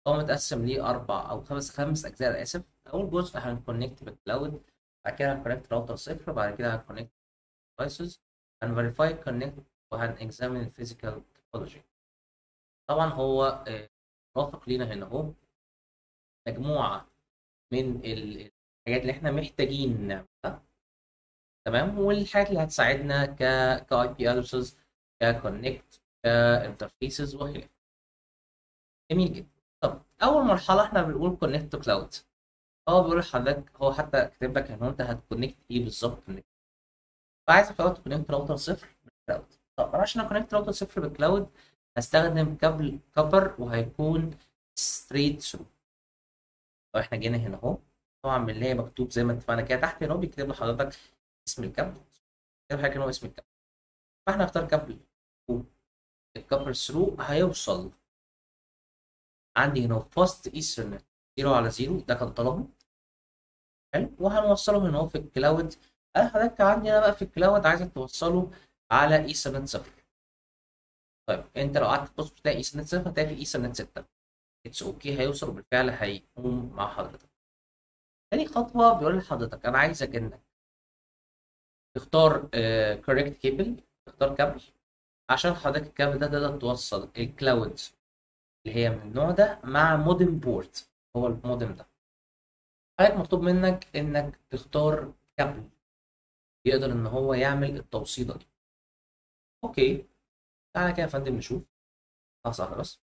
هو متقسم ليه اربع او خمس خمس اجزاء انا اسف اول جزء هنكونكت بالكلاود بعد كده هنكونكت راوتر صفر بعد كده هنكونكت ديفايسز هنفيريفاي كونكت وهنكزامين الفيزيكال توبولوجي طبعا هو آه، مرافق لينا هنا اهو مجموعه من ال- الحاجات اللي احنا محتاجين نعملها تمام والحاجات اللي هتساعدنا ك كاي بي ادرسز ككونكت كانترفيسز وخلافه جميل جدا طب اول مرحله احنا بنقول كونكت تو كلاود هو بيقول لحضرتك هو حتى كاتب لك ان انت هتكونكت ايه بالظبط فعايز في الاول تكونكت راوتر صفر بالكلاود طب عشان اكونكت راوتر صفر بالكلاود هستخدم كابل كبر وهيكون ستريت ثرو لو احنا جينا هنا اهو طبعا بنلاقي مكتوب زي ما اتفقنا كده تحت هنا هو بيكتب لحضرتك اسم الكابل كتب حاجه ان هو اسم الكابل فاحنا نختار كابل الكابل ثرو هيوصل عندي هنا فاست ايثرنت 0 على 0 ده كان طلبه حلو وهنوصله هنا اهو في الكلاود انا حضرتك عندي انا بقى في الكلاود عايزك توصله على ايثرنت صفر طيب انت لو قعدت تبص تلاقي ايثرنت صفر هتلاقي في ايثرنت 6 اتس اوكي هيوصل وبالفعل هيقوم مع حضرتك تاني خطوه بيقول لحضرتك انا عايزك انك تختار كوريكت كيبل تختار كابل عشان حضرتك الكابل ده تقدر توصل الكلاود اللي هي من النوع ده مع مودم بورت هو المودم ده حضرتك مطلوب منك انك تختار كابل يقدر ان هو يعمل التوصيله دي اوكي تعالى كده يا فندم نشوف لحظه واحده بس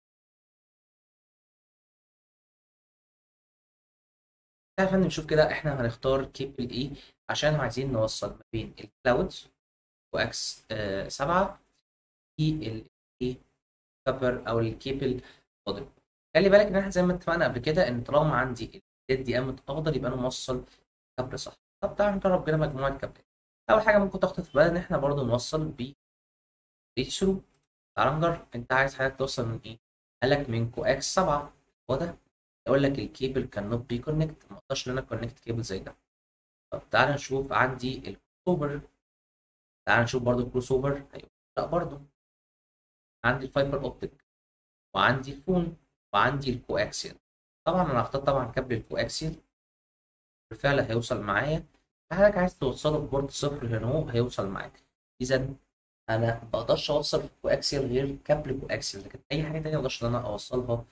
تعالى يا فندم نشوف كده احنا هنختار كيبل ايه عشان عايزين نوصل ما بين الكلاود واكس آه سبعة في الايه كابر او الكيبل فاضل خلي بالك ان احنا زي ما اتفقنا قبل كده ان طالما عندي الدي دي ام افضل يبقى انا موصل كابل صح طب تعالى نجرب كده مجموعه كابلات اول حاجه ممكن تاخد في بالك ان احنا برضو نوصل ب ريتش ثرو تعالى نجرب انت عايز حضرتك توصل من ايه قال لك من كو اكس 7 هو ده يقول لك الكيبل كان نوت بي كونكت ما اقدرش ان انا كونكت كيبل زي ده طب تعالى نشوف عندي الكروس اوفر تعالى نشوف برضو الكروس اوفر لا برضو عندي الفايبر اوبتيك وعندي الفون وعندي الكواكسيال طبعا انا هختار طبعا كابل الكواكسيال بالفعل هيوصل معايا حضرتك عايز توصله ببورت صفر هنا اهو هيوصل معاك اذا انا ما بقدرش اوصل في كواكسيال غير كابل كواكسيال لكن اي حاجه تانية ما اقدرش ان انا اوصلها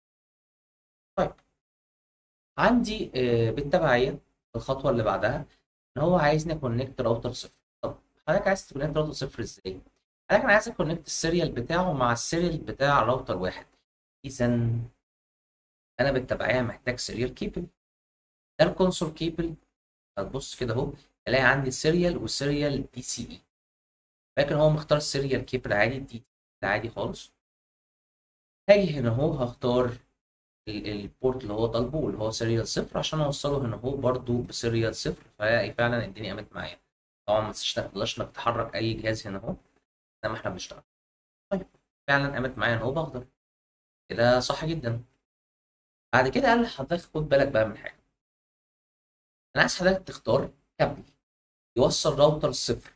طيب عندي آه، بالتبعيه الخطوه اللي بعدها ان هو عايزني اكونكت راوتر صفر طب حضرتك عايز تكونكت راوتر صفر ازاي؟ حضرتك انا عايز اكونكت السيريال بتاعه مع السيريال بتاع راوتر واحد اذا انا بالتبعيه محتاج سيريال كيبل ده الكونسول كيبل هتبص كده اهو الاقي عندي السيريال والسيريال دي سي اي لكن هو مختار السيريال كيبل عادي دي عادي خالص هاجي هنا اهو هختار ال- البورت اللي هو طالبه واللي هو سيريال صفر عشان اوصله هنا اهو برضو بسيريال صفر فهي فعلا الدنيا قامت معايا طبعا ما تقدرش انك تحرك اي جهاز هنا اهو زي ما احنا بنشتغل طيب فعلا قامت معايا ان هو باخضر كده صح جدا بعد كده قال لحضرتك خد بالك بقى من حاجه انا عايز حضرتك تختار كابل يوصل راوتر صفر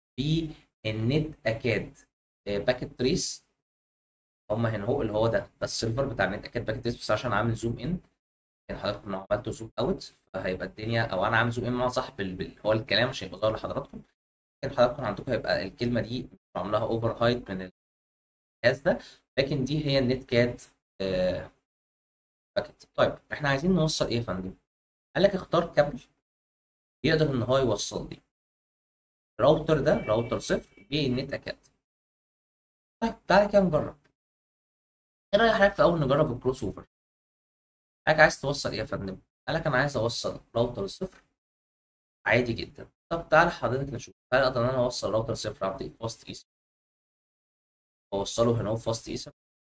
بالنت اكاد باكيت تريس هما هنا هو اللي هو ده ده السيرفر بتاع النت اكاد باكيت تريس بس عشان عامل زوم ان يعني حضرتك لو عملت زوم اوت فهيبقى الدنيا او انا عامل زوم ان مع صح بال... بال... هو الكلام مش هيبقى ظاهر لحضراتكم لكن حضراتكم عندكم هيبقى الكلمه دي عاملاها اوفر هايت من الجهاز ده لكن دي هي النت كاد آه باكيت طيب احنا عايزين نوصل ايه يا فندم؟ قال لك اختار كابل يقدر ان هو يوصل لي الراوتر ده راوتر صفر بالنت اكاد طيب تعالى كده نجرب ايه رايك حضرتك في الاول نجرب الكروس اوفر حضرتك عايز توصل ايه يا فندم؟ قال لك انا عايز اوصل راوتر صفر عادي جدا طب تعالى حضرتك نشوف هل اقدر ان انا اوصل راوتر صفر عن طريق فاست ايثر اوصله هنا هو فاست ايثر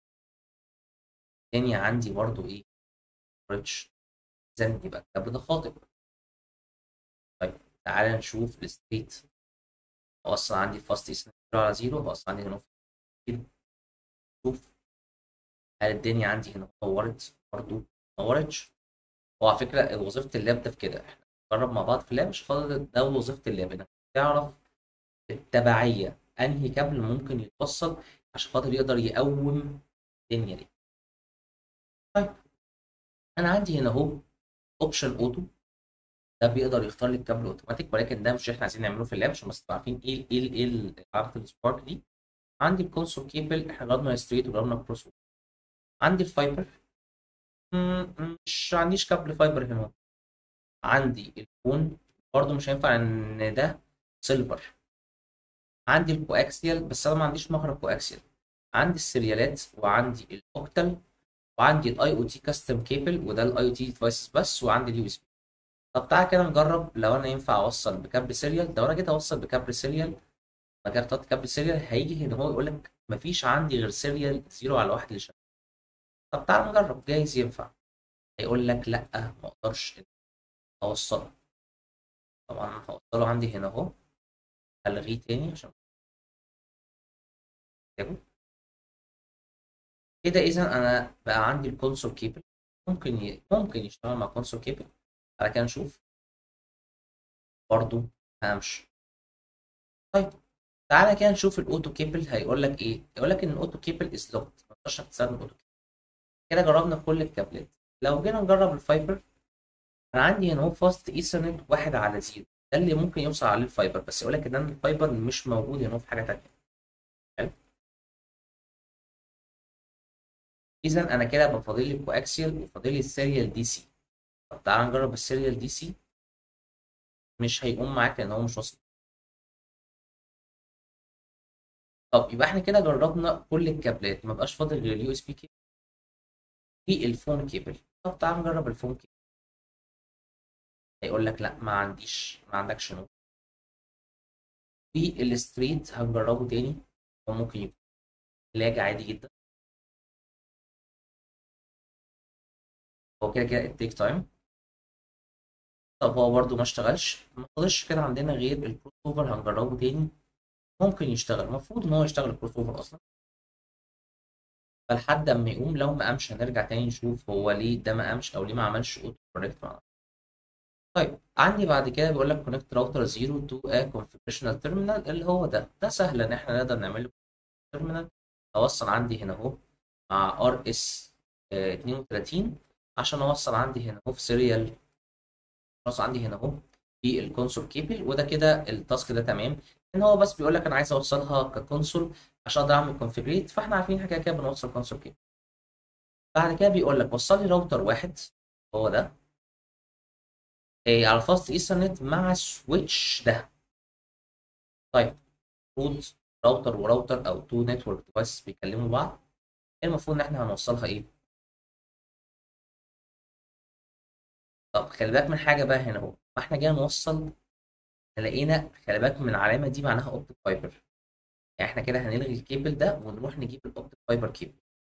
تاني عندي برضو ايه ريتش اذا يبقى الكابل ده خاطئ طيب تعالى نشوف الستريت اوصل عندي فاست ايثر على زيرو اوصل عندي هنا زيرو شوف هل الدنيا عندي هنا نورت برضو ما نورتش هو على فكره وظيفه اللاب ده في كده احنا نجرب مع بعض في اللاب مش خاطر ده وظيفه اللاب انك تعرف التبعيه انهي كابل ممكن يتوصل عشان خاطر يقدر يقوم الدنيا دي طيب انا عندي هنا اهو اوبشن اوتو ده بيقدر يختار لي الكابل اوتوماتيك ولكن ده مش احنا عايزين نعمله في اللاب عشان بس تبقوا عارفين ايه ايه ايه علاقه السبارك دي عندي الكونسول كيبل احنا جربنا ستريت وجربنا كروس عندي الفايبر مش عنديش كابل فايبر هنا عندي الفون برضو مش هينفع ان ده سيلفر عندي الكواكسيال بس انا ما عنديش مخرج كواكسيال عندي السيريالات وعندي الاوكتال وعندي الاي او تي كاستم كيبل وده الاي او تي ديفايسز بس وعندي اليو اس بي طب تعالى كده نجرب لو انا ينفع اوصل بكابل سيريال لو انا جيت اوصل بكابل سيريال ما جيت احط كابل سيريال هيجي هنا هو يقول لك مفيش عندي غير سيريال 0 على 1 اللي شغال طب تعالى نجرب جايز ينفع هيقول لك لا ما اقدرش اوصله طبعا هوصله عندي هنا اهو الغيه تاني عشان كده اذا انا بقى عندي الكونسول كيبل ممكن ي... ممكن يشتغل مع كونسول كيبل على كده نشوف برضو همشي طيب تعالى كده نشوف الاوتو كيبل هيقول لك ايه يقول لك ان الاوتو كيبل از لوكت ما تقدرش تستخدم الاوتو كيبل كده جربنا كل الكابلات لو جينا نجرب الفايبر انا عندي هنا هو فاست ايثرنت واحد على زيرو ده اللي ممكن يوصل عليه الفايبر بس يقول لك ان الفايبر مش موجود هنا في حاجه تانية حلو اذا انا كده بفاضل لي كواكسيال وفاضل لي السيريال دي سي طب تعال نجرب السيريال دي سي مش هيقوم معاك لان هو مش واصل طب يبقى احنا كده جربنا كل الكابلات ما بقاش فاضل غير اليو اس بي كيبل في الفون كيبل طب تعال نجرب الفون كيبل هيقول لك لا ما عنديش ما عندكش نوت في الستريت هنجربه تاني هو ممكن يكون لاج عادي جدا هو كده كده التيك تايم طب هو برضو ما اشتغلش ما فضلش كده عندنا غير الكروس اوفر هنجربه تاني ممكن يشتغل المفروض ان هو يشتغل الكروس اوفر اصلا فلحد اما يقوم لو ما قامش هنرجع تاني نشوف هو ليه ده ما قامش او ليه ما عملش اوتو كوريكت معانا طيب عندي بعد كده بيقول لك كونكت راوتر 0 تو ا كونفيجريشنال تيرمينال اللي هو ده ده سهل ان احنا نقدر نعمل له تيرمينال اوصل عندي هنا اهو مع ار اس 32 عشان اوصل عندي هنا اهو في سيريال اوصل عندي هنا اهو في الكونسول كيبل وده كده التاسك ده تمام ان هو بس بيقول لك انا عايز اوصلها ككونسول عشان اقدر اعمل كونفيجريت فاحنا عارفين حاجه كده بنوصل كونسول كيبل بعد كده بيقول لك وصل لي راوتر واحد هو ده إيه على فاست ايثرنت مع سويتش ده طيب المفروض راوتر وراوتر او تو نتورك ديفايس بيكلموا بعض المفروض ان احنا هنوصلها ايه طب خلي بالك من حاجه بقى هنا اهو ما احنا جينا نوصل لقينا خلي بالك من العلامه دي معناها اوبتيك فايبر يعني احنا كده هنلغي الكيبل ده ونروح نجيب الاوبتيك فايبر كيبل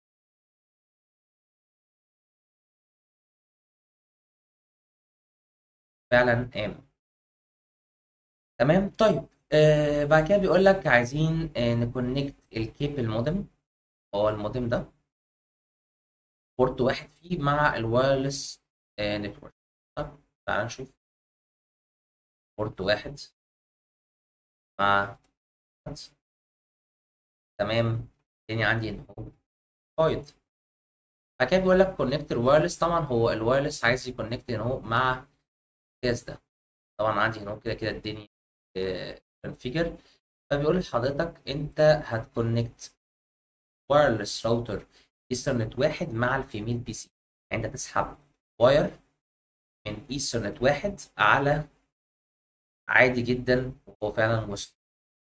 فعلا قام تمام طيب آه بعد كده بيقول لك عايزين آه نكونكت الكيبل مودم هو المودم ده بورت واحد فيه مع الوايرلس آه نتورك طب تعال نشوف بورت واحد مع تمام تاني عندي ان هو فايد بعد كده بيقول لك كونكت الوايرلس طبعا هو الوايرلس عايز يكونكت هنا اهو مع الجهاز ده طبعا عندي هنا كده كده الدنيا كونفيجر فبيقول لحضرتك انت هتكونكت وايرلس راوتر ايثرنت واحد مع الفيميل بي سي يعني انت تسحب واير من ايثرنت واحد على عادي جدا وهو فعلا وصل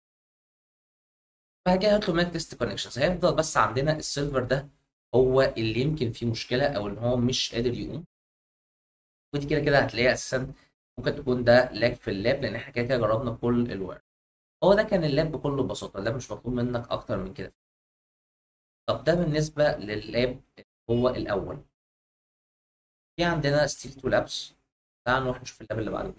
بعد كده هيطلب منك تيست كونكشنز هيفضل بس عندنا السيرفر ده هو اللي يمكن فيه مشكله او ان هو مش قادر يقوم ودي كده كده هتلاقيها اساسا ممكن تكون ده لاج في اللاب لان احنا كده كده جربنا كل الواير هو ده كان اللاب بكل بساطه اللاب مش مطلوب منك اكتر من كده طب ده بالنسبه لللاب هو الاول في عندنا ستيل تو لابس تعال نروح نشوف اللاب اللي بعده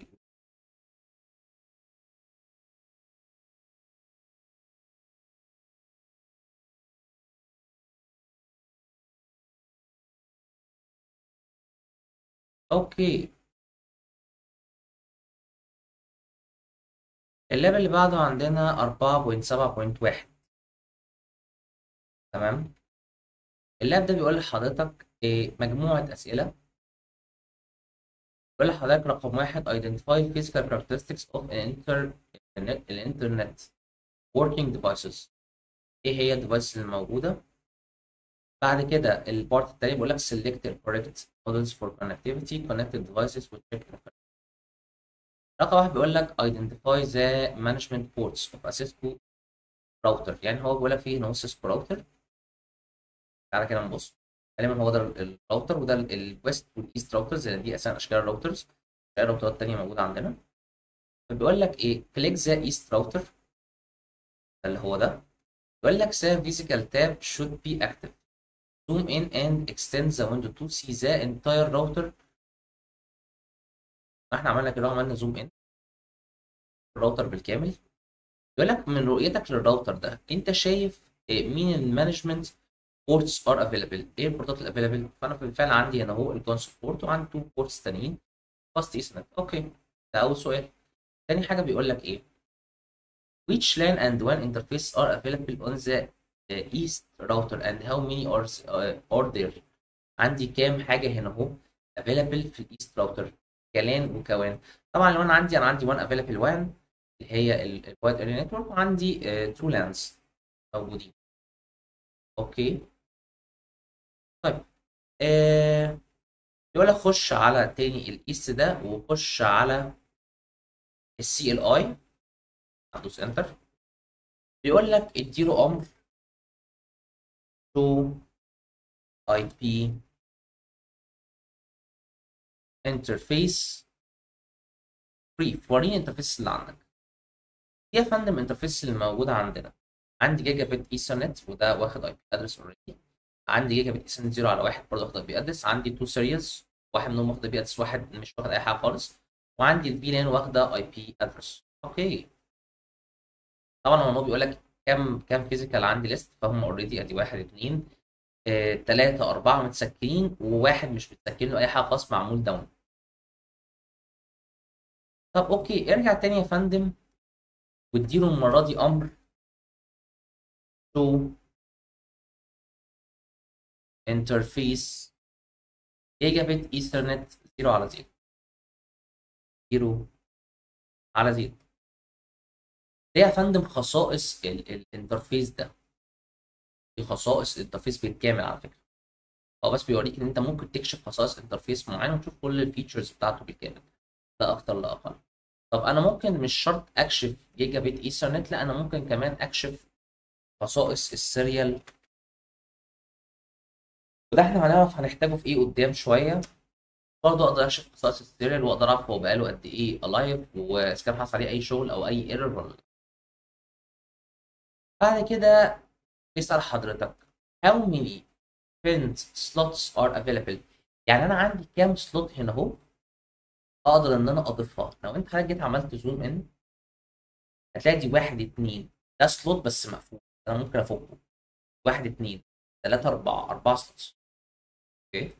اوكي اللاب اللي بعده عندنا أربعة بوينت سبعة بوينت واحد تمام اللاب ده بيقول لحضرتك إيه مجموعة أسئلة بيقول لحضرتك رقم واحد identify physical characteristics of an internet الانترنت working devices ايه هي الديفايسز الموجودة بعد كده البارت التاني بيقول لك select the correct models for connectivity connected devices with check the رقم واحد بيقول لك identify the management ports of a Cisco router يعني هو بيقول لك فيه هنا Cisco router تعالى كده نبص غالبا هو ده الراوتر وده الويست والايست راوترز لان دي اساسا اشكال الراوترز اشكال الراوترات التانية موجودة عندنا فبيقول لك ايه كليك ذا ايست راوتر اللي هو ده بيقول لك the physical tab should be active zoom in and extend the window to see the entire router احنا عملنا كده عملنا زوم ان الراوتر بالكامل بيقول لك من رؤيتك للراوتر ده انت شايف مين المانجمنت بورتس ار افيلبل ايه البورتات الافيلبل فانا بالفعل عندي هنا اهو الكونسول بورت وعندي تو بورتس تانيين فاست ايثرنت اوكي ده اول سؤال تاني حاجه بيقول لك ايه which LAN and WAN interface are available on the uh, east router and how many are uh, are there عندي كام حاجه هنا اهو available في الايست راوتر كلان وكوان طبعا لو انا عندي انا عندي 1 available WAN اللي هي الوايد اريا نتورك وعندي 2 لانز موجودين اوكي طيب آه يقول لك خش على تاني الايست ده وخش على السي ال اي هدوس انتر بيقول لك اديله امر to IP interface brief وريني الانترفيس اللي عندك دي يا فندم الانترفيس اللي موجوده عندنا عندي جيجا بت ايثرنت وده واخد اي بي ادرس اوريدي عندي جيجا بت ايثرنت 0 على 1 برضه واخد اي بي ادرس عندي تو سيريز واحد منهم واخد اي بي ادرس واحد مش واخد اي حاجه خالص وعندي الفي لان واخده اي بي ادرس اوكي طبعا هو بيقول لك كام كام فيزيكال عندي ليست فهم اوريدي ادي واحد اثنين ثلاثة أربعة متسكرين وواحد مش متسكرين له أي حاجة خاص معمول داون. طب أوكي ارجع تاني يا فندم واديله المرة دي أمر to interface جيجابت ايثرنت 0 على 0 0 على 0 ده يا فندم خصائص الانترفيس ده دي خصائص الانترفيس بالكامل على فكره هو بس بيوريك ان انت ممكن تكشف خصائص انترفيس معين وتشوف كل الفيتشرز بتاعته بالكامل ده اكتر لا اقل طب انا ممكن مش شرط اكشف جيجا بت ايثرنت لا انا ممكن كمان اكشف خصائص السيريال وده احنا هنعرف هنحتاجه في ايه قدام شويه برضه اقدر اكشف خصائص السيريال واقدر اعرف هو بقاله قد ايه الايف واذا كان حصل عليه اي شغل او اي ايرور ولا بعد كده بيسأل حضرتك how many print slots are available يعني انا عندي كام سلوت هنا اهو اقدر ان انا اضيفها لو انت حضرتك جيت عملت زوم ان هتلاقي دي واحد اتنين ده سلوت بس مقفول انا ممكن افكه واحد اتنين تلاتة أربعة أربعة سلوتس اوكي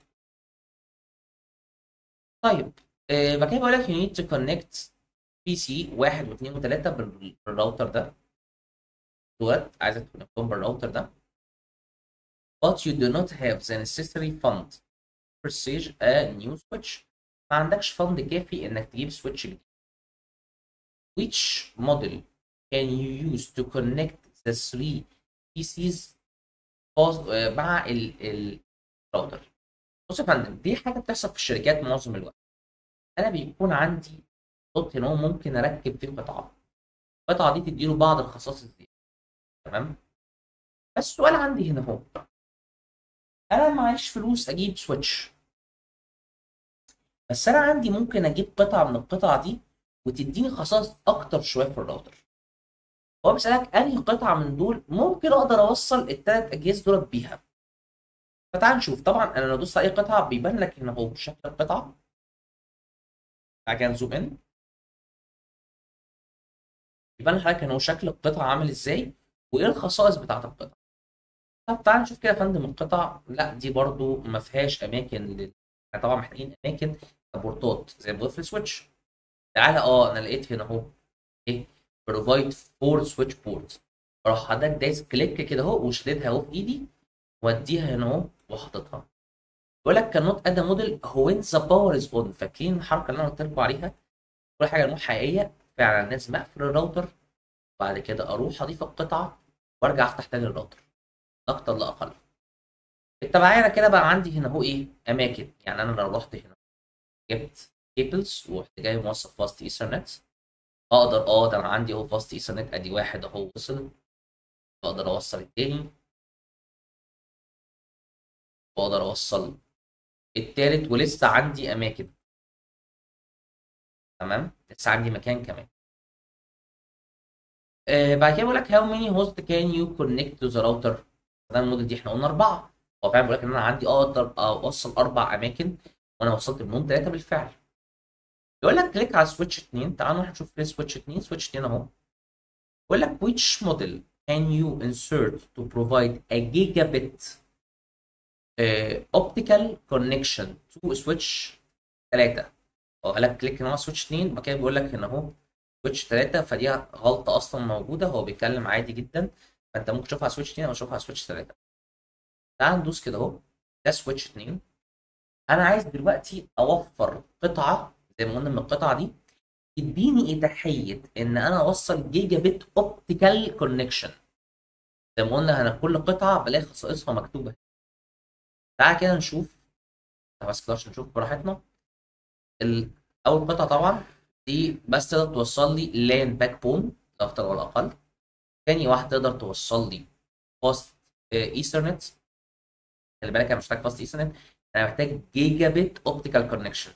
طيب آه بعد كده بقول لك you need to connect بي سي واحد واثنين وثلاثة بالراوتر ده دولت عايزك تكونكتهم بالراوتر ده but you do not have the necessary fund to purchase a new switch ما عندكش فند كافي انك تجيب سويتش جديد which model can you use to connect the three PCs مع ال الراوتر بص يا فندم دي حاجه بتحصل في الشركات معظم الوقت انا بيكون عندي صوت هنا ممكن اركب فيه قطعه القطعه دي تديله بعض الخصائص دي تمام بس السؤال عندي هنا هو انا معيش فلوس اجيب سويتش بس انا عندي ممكن اجيب قطعه من القطع دي وتديني خصائص اكتر شويه في الراوتر هو بيسالك انهي قطعه من دول ممكن اقدر اوصل الثلاث اجهزه دول بيها فتعال نشوف طبعا انا لو دوست على اي قطعه بيبان لك هنا اهو شكل القطعه تعال كده نزوم ان يبان لحضرتك ان هو شكل القطعه عامل ازاي وايه الخصائص بتاعت القطعه طب تعال نشوف كده يا فندم القطع لا دي برضو ما فيهاش اماكن لل... احنا طبعا محتاجين اماكن كبورتات زي ما في السويتش تعالى اه انا لقيت هنا اهو ايه بروفايد فور سويتش بورت اروح حضرتك دايس كليك كده اهو وشديتها اهو في ايدي واديها هنا اهو وحاططها يقول لك كانوت اد موديل وين ذا باور از اون فاكرين الحركه اللي انا قلت لكم عليها كل حاجه مو حقيقيه فعلا لازم اقفل الراوتر وبعد كده اروح اضيف القطعه وارجع افتح تاني الراوتر لا اكتر لا اقل بالتبعية انا كده بقى عندي هنا هو ايه اماكن يعني انا لو رحت هنا جبت كيبلز ورحت جاي موصل فاست ايثرنت اقدر اه ده انا عندي اهو فاست ايثرنت ادي واحد اهو وصل اقدر اوصل التاني واقدر اوصل التالت ولسه عندي اماكن تمام لسه عندي مكان كمان آه بعد كده بيقول لك how many hosts can you connect to the router ده الموديل دي احنا قلنا اربعه هو فعلا بيقول لك ان انا عندي اقدر اوصل اربع اماكن وانا وصلت منهم ثلاثه بالفعل يقول لك كليك على سويتش 2 تعالوا نروح نشوف فين سويتش 2 سويتش 2 اهو يقول لك which model can you insert to provide a gigabit uh, optical connection to switch 3 هو قال لك كليك هنا على سويتش 2 بعد كده بيقول لك هنا اهو سويتش 3 فدي غلطه اصلا موجوده هو بيتكلم عادي جدا فانت ممكن تشوفها على سويتش 2 او تشوفها على سويتش 3 تعال ندوس كده اهو ده سويتش 2 انا عايز دلوقتي اوفر قطعه زي ما قلنا من القطعه دي تديني اتاحيه ان انا اوصل جيجا بت اوبتيكال كونكشن زي ما قلنا انا كل قطعه بلاقي خصائصها مكتوبه تعال كده نشوف بس كده عشان نشوف براحتنا اول قطعه طبعا دي بس تقدر توصل لي لان باك بون لا اكتر ولا اقل تاني واحده تقدر توصل لي فاست ايثرنت خلي بالك انا مش محتاج فاست ايثرنت انا محتاج جيجا بت اوبتيكال كونكشن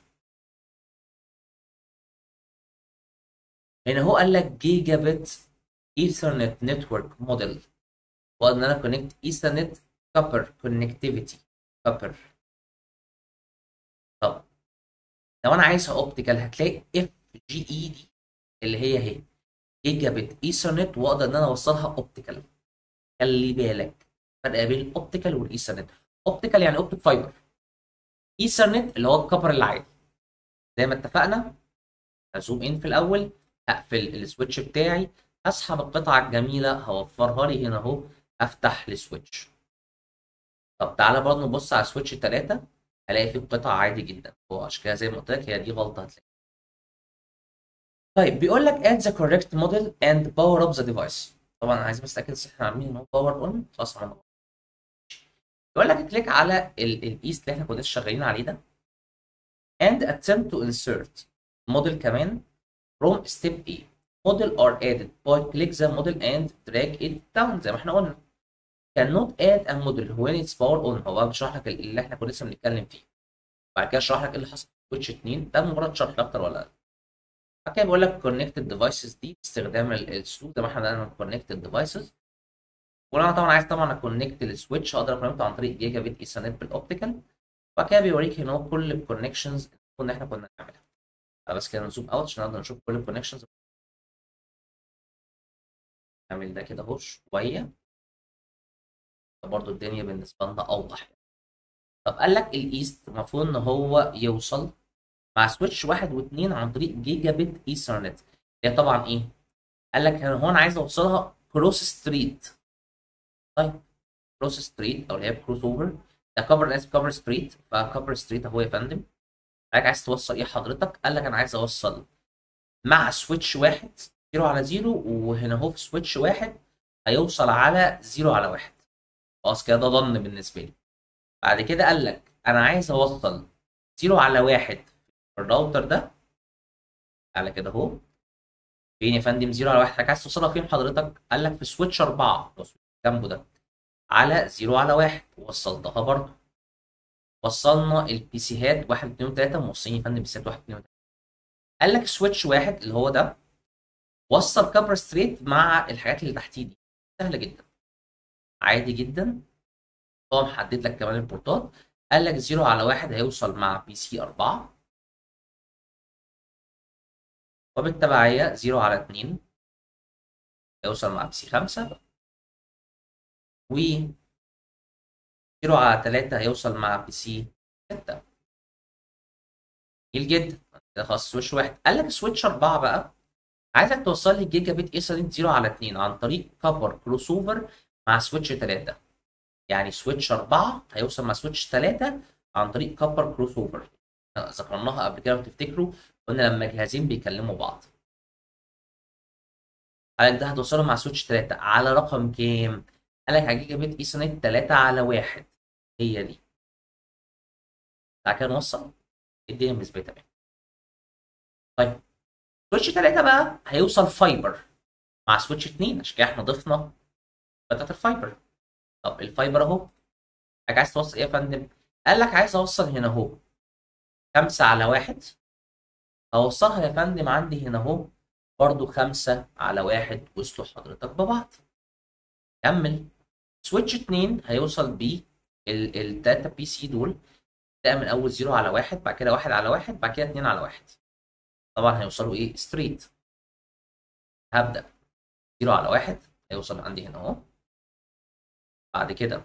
هنا هو قال لك جيجا بت ايثرنت نتورك موديل وقال ان انا كونكت ايثرنت كابر كونكتيفيتي كابر طب لو انا عايزها اوبتيكال هتلاقي اف جي اي دي اللي هي هي جيجا بت ايثرنت واقدر ان انا اوصلها اوبتيكال خلي بالك فرق بين الاوبتيكال والايثرنت اوبتيكال يعني اوبتيك فايبر ايثرنت اللي هو الكبر العادي زي ما اتفقنا هزوم ان في الاول هقفل السويتش بتاعي اسحب القطعه الجميله هوفرها لي هنا اهو افتح السويتش طب تعالى برضه نبص على سويتش 3 هلاقي فيه قطع عادي جدا هو عشان كده زي ما قلت لك هي دي غلطه هتلاقي طيب بيقول لك add the correct model and power up the device طبعا انا عايز بس اتاكد ان احنا عاملين ان هو باور اون خلاص عملنا يقول لك كليك على الايست اللي احنا كنا شغالين عليه ده and attempt to insert model كمان from step A model are added by click the model and drag it down زي ما احنا قلنا cannot add a model when it's power on هو بيشرح لك اللي احنا كنا لسه بنتكلم فيه بعد كده اشرح لك ايه اللي حصل في سويتش 2 ده مجرد شرح لا اكتر ولا اقل بعد كده بيقول لك connected devices دي باستخدام السلوك زي ما احنا قلنا connected devices وانا طبعا عايز طبعا اكونكت السويتش اقدر اكونكت عن طريق جيجا بت ايثرنت بالاوبتيكال وبعد كده بيوريك هنا هو كل الكونكشنز اللي احنا كنا بنعملها بس كده نزوم اوت عشان نقدر نشوف كل الكونكشنز نعمل ده كده اهو شويه برضه الدنيا بالنسبه لنا اوضح طب قال لك الايست المفروض ان هو يوصل مع سويتش واحد واثنين عن طريق جيجا بت ايثرنت هي طبعا ايه؟ قال لك هو انا عايز اوصلها كروس ستريت طيب كروس ستريت او اللي هي كروس اوفر ده كفر انا اسف كفر ستريت فكفر ستريت اهو يا فندم حضرتك عايز توصل ايه حضرتك؟ قال لك انا عايز اوصل مع سويتش واحد زيرو على زيرو وهنا اهو في سويتش واحد هيوصل على زيرو على واحد خلاص كده ده ضن بالنسبه لي بعد كده قال لك انا عايز اوصل زيرو على واحد في الراوتر ده على كده اهو فين يا فندم زيرو على واحد حضرتك عايز توصلها فين حضرتك؟ قال لك في سويتش أربعة جنبه ده على زيرو على واحد وصلتها برضه وصلنا البي سيهات واحد اتنين وتلاتة موصلين يا فندم بي سيهات واحد اتنين وتلاتة قال لك سويتش واحد اللي هو ده وصل كابر ستريت مع الحاجات اللي تحتيه دي سهلة جدا عادي جدا هو محدد لك كمان البورتات قال لك زيرو على واحد هيوصل مع بي سي أربعة وبالتبعية زيرو على اتنين هيوصل مع بي سي خمسة و زيرو على تلاتة هيوصل مع بي سي ستة جميل جدا كده خلاص سويتش واحد قال لك سويتش أربعة بقى عايزك توصل لي جيجا بت ايثرنت 0 على 2 عن طريق كفر كروس اوفر مع سويتش 3 يعني سويتش 4 هيوصل مع سويتش 3 عن طريق كابر كروس اوفر ذكرناها قبل كده لو تفتكروا قلنا لما جهازين بيكلموا بعض قال لك ده هتوصله مع سويتش 3 على رقم كام؟ قال لك على جيجا بت ايثرنت 3 على 1 هي دي بعد كده نوصل الدنيا بالنسبه لي تمام طيب سويتش 3 بقى هيوصل فايبر مع سويتش 2 عشان كده احنا ضفنا بتاعت الفايبر طب الفايبر اهو حاجة عايز توصل ايه يا فندم؟ قال لك عايز اوصل هنا اهو خمسة على واحد اوصلها يا فندم عندي هنا اهو برضو خمسة على واحد وصلوا حضرتك ببعض كمل سويتش اتنين هيوصل بيه ال- التلاتة بي سي دول ده من اول زيرو على واحد بعد كده واحد على واحد بعد كده اتنين على واحد طبعا هيوصلوا ايه ستريت هبدأ زيرو على واحد هيوصل عندي هنا اهو بعد كده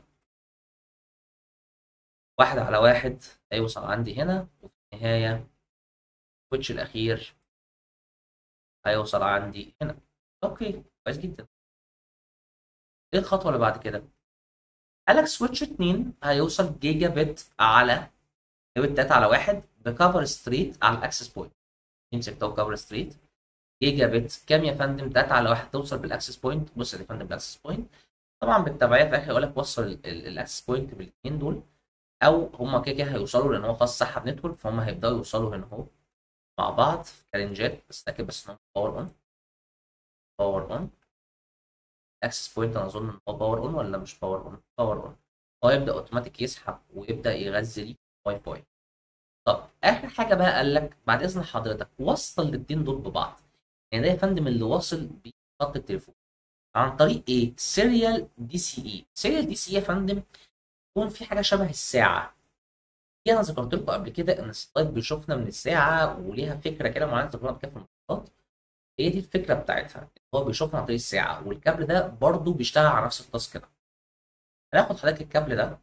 واحد على واحد هيوصل عندي هنا وفي النهاية السويتش الأخير هيوصل عندي هنا اوكي كويس جدا ايه الخطوة اللي بعد كده؟ قالك سويتش 2 هيوصل جيجا بت على جيجا بت 3 على واحد بكفر ستريت على الاكسس بوينت يمسك تو كفر ستريت جيجا بت كام يا فندم 3 على واحد توصل بالاكسس بوينت بص يا فندم بالاكسس بوينت طبعا بالتبعية في الاخر يقول لك وصل الاكسس بوينت بالاثنين دول او هما كده كده هيوصلوا لان هو خاص سحب نتورك فهم هيبداوا يوصلوا هنا اهو مع بعض في كالنجات بس اتاكد بس ان هو باور اون باور اون اكسس بوينت انا اظن ان هو باور اون ولا مش باور اون باور اون هو يبدا اوتوماتيك يسحب ويبدا يغذي لي واي فاي طب اخر حاجه بقى قال لك بعد اذن حضرتك وصل الاثنين دول ببعض يعني ده يا فندم اللي واصل بخط التليفون عن طريق ايه سيريال دي سي اي سيريال دي سي اي يا فندم يكون في حاجه شبه الساعه دي انا ذكرت لكم قبل كده ان السلايد بيشوفنا من الساعه وليها فكره كده معينه ذكرناها قبل كده في المحاضرات هي دي الفكره بتاعتها هو بيشوفنا عن طريق الساعه والكابل ده برضو بيشتغل على نفس التاسك ده هناخد حضرتك الكابل ده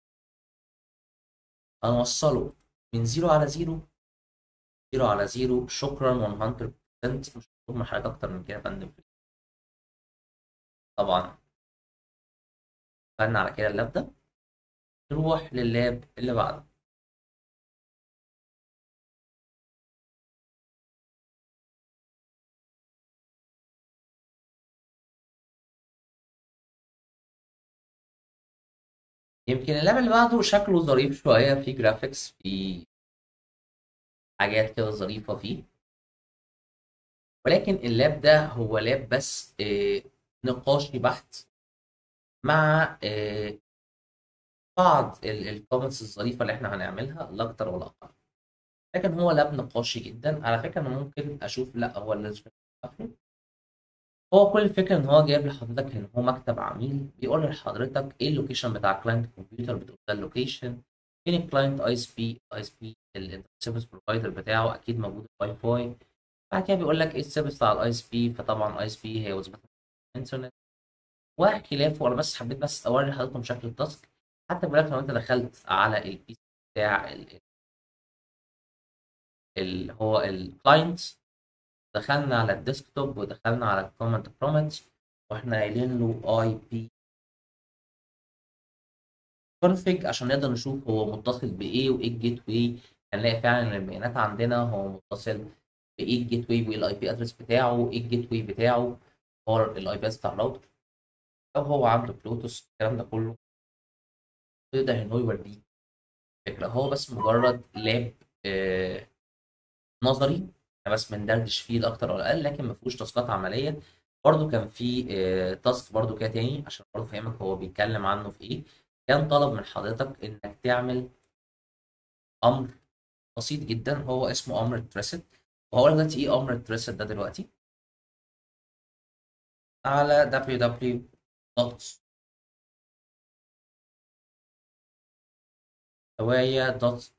هنوصله من زيرو على زيرو زيرو على زيرو شكرا 100% مش مطلوب من حضرتك اكتر من كده يا فندم طبعا قلنا على كده اللاب ده نروح لللاب اللي بعده يمكن اللعبة اللي بعده شكله ظريف شوية في جرافيكس في حاجات كده ظريفة فيه ولكن اللاب ده هو لاب بس آه، نقاشي بحت مع آه، بعض الكومنتس الظريفة اللي احنا هنعملها لا أكتر ولا أقل لكن هو لاب نقاشي جدا على فكرة أنا ممكن أشوف لا هو اللي قافله هو كل الفكرة إن هو جايب لحضرتك إن هو مكتب عميل بيقول لحضرتك إيه اللوكيشن بتاع كلاينت كمبيوتر بتقول ده اللوكيشن فين الكلاينت اي اس بي اي اس بي السيرفيس بروفايدر بتاعه أكيد موجود الواي فاي بعد كده بيقول لك إيه السيرفيس بتاع الاي اس بي فطبعا الاي اس بي هي وظيفة الإنترنت وخلافه أنا بس حبيت بس أوري لحضراتكم شكل التاسك حتى بيقول لك لو أنت دخلت على البي سي بتاع ال- اللي هو الكلاينت دخلنا على الديسكتوب ودخلنا على الكومنت برومت واحنا قايلين له اي بي config عشان نقدر نشوف هو متصل بايه وايه الجيت واي هنلاقي فعلا ان البيانات عندنا هو متصل بايه الجيت واي وايه الاي بي ادرس بتاعه ايه الجيت واي بتاعه هو الاي بي بتاع الراوتر او هو عنده بلوتوث الكلام ده كله يقدر ان هو يوريك فكره هو بس مجرد لاب آه نظري احنا بس بندردش فيه لا اكتر ولا اقل لكن ما فيهوش تاسكات عمليه برضو كان في آه، تاسك برضو كده تاني عشان برضو افهمك هو بيتكلم عنه في ايه كان طلب من حضرتك انك تعمل امر بسيط جدا هو اسمه امر تريست وهقول لك دلوقتي ايه امر التريست ده دلوقتي على www هواية دوت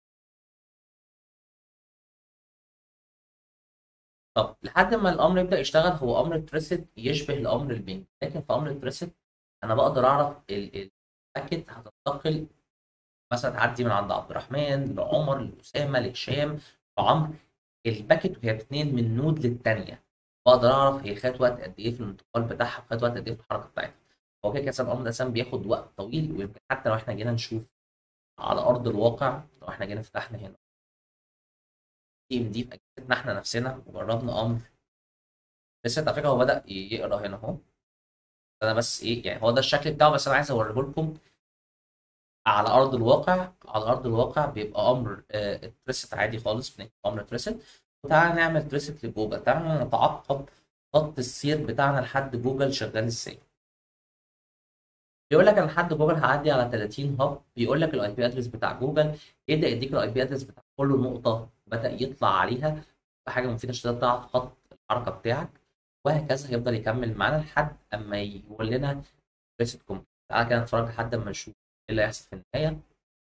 طب لحد ما الامر يبدا يشتغل هو امر التريست يشبه الامر البنج لكن في امر التريست انا بقدر اعرف ال- الباكت هتنتقل مثلا تعدي من عند عبد الرحمن لعمر لاسامه لهشام لعمرو الباكت وهي بتتنقل من نود للتانيه بقدر اعرف هي خدت وقت قد ايه في الانتقال بتاعها خدت وقت قد ايه في الحركه بتاعتها هو كده كده الامر ده أساساً بياخد وقت طويل ويمكن حتى لو احنا جينا نشوف على ارض الواقع لو احنا جينا فتحنا هنا تي ام دي في اجهزتنا احنا نفسنا وجربنا امر لسه على فكره هو بدا يقرا هنا اهو انا بس ايه يعني هو ده الشكل بتاعه بس انا عايز اوريه لكم على ارض الواقع على ارض الواقع بيبقى امر آه تريست عادي خالص بنكتب امر تريست وتعالى نعمل تريست لجوجل تعالى نتعقب خط السير بتاعنا لحد جوجل شغال ازاي بيقول لك انا لحد جوجل هعدي على 30 هاب بيقول لك الاي بي ادرس بتاع جوجل يبدا يديك الاي بي ادرس بتاع كل نقطه بدا يطلع عليها حاجه مفيده عشان تعرف خط الحركه بتاعك وهكذا هيفضل يكمل معانا لحد اما يقول لنا ريست كومبليت تعالى كده نتفرج لحد اما نشوف ايه اللي هيحصل في النهايه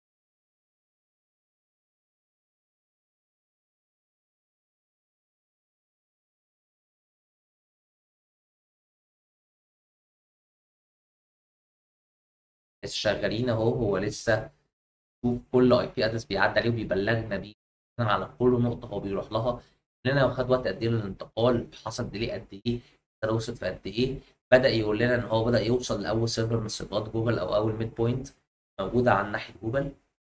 لسه شغالين اهو هو لسه شوف كل اي بي ادرس بيعدي عليه وبيبلغنا بيه على كل نقطه هو بيروح لها لنا لو خد وقت قد ايه للانتقال حصل ديلي قد ايه وصل في قد ايه بدا يقول لنا ان هو بدا يوصل لاول سيرفر من سيرفرات جوجل او اول ميد بوينت موجوده على ناحيه جوجل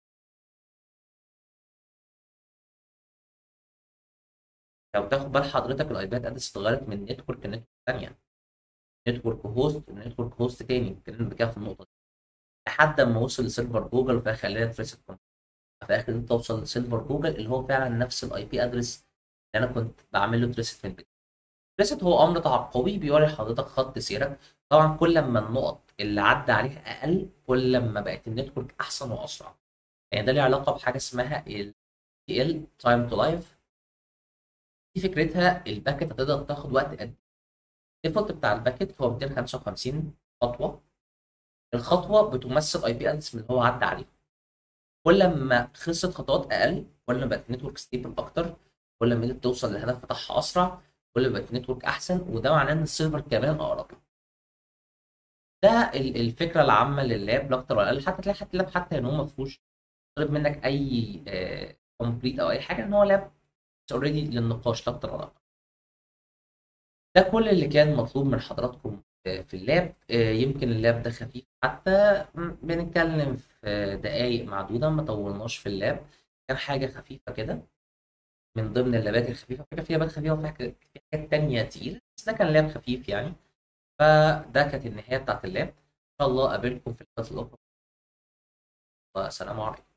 لو تاخد بال حضرتك الاي بيات ادرس اتغيرت من نتورك لنتورك ثانيه نتورك هوست لنتورك هوست تاني اتكلمنا كده في النقطه دي لحد ما وصل لسيرفر جوجل وفي الاخر خلينا تريست في الاخر انت توصل لسيرفر جوجل اللي هو فعلا نفس الاي بي ادرس اللي انا كنت بعمل له تريست في البيت تريست هو امر تعقبي بيوري حضرتك خط سيرك طبعا كل ما النقط اللي عدى عليها اقل كل ما بقت النتورك احسن واسرع يعني ده له علاقه بحاجه اسمها ال ال تايم تو لايف دي فكرتها الباكت هتقدر تاخد وقت قد الديفولت بتاع الباكت هو 255 خطوه الخطوه بتمثل اي بي ادرس من اللي هو عدى عليه كل ما خلصت خطوات اقل كل ما بقت النتورك ستيبل اكتر كل ما قدرت توصل للهدف بتاعها اسرع كل ما بقت النتورك احسن وده معناه ان السيرفر كمان اقرب ده الفكره العامه لللاب لا اكتر ولا اقل حتى تلاقي حتى اللاب حتى ان هو ما فيهوش طالب منك اي كومبليت او اي حاجه ان هو لاب اوريدي للنقاش لا اكتر ولا اقل ده كل اللي كان مطلوب من حضراتكم في اللاب يمكن اللاب ده خفيف حتى بنتكلم في دقايق معدودة ما طولناش في اللاب كان حاجة خفيفة كده من ضمن اللابات الخفيفة فكرة في لابات خفيفة وفي حاجات تانية تقيلة بس ده كان لاب خفيف يعني فده كانت النهاية بتاعت اللاب إن شاء الله أقابلكم في الحلقات الأخرى والسلام عليكم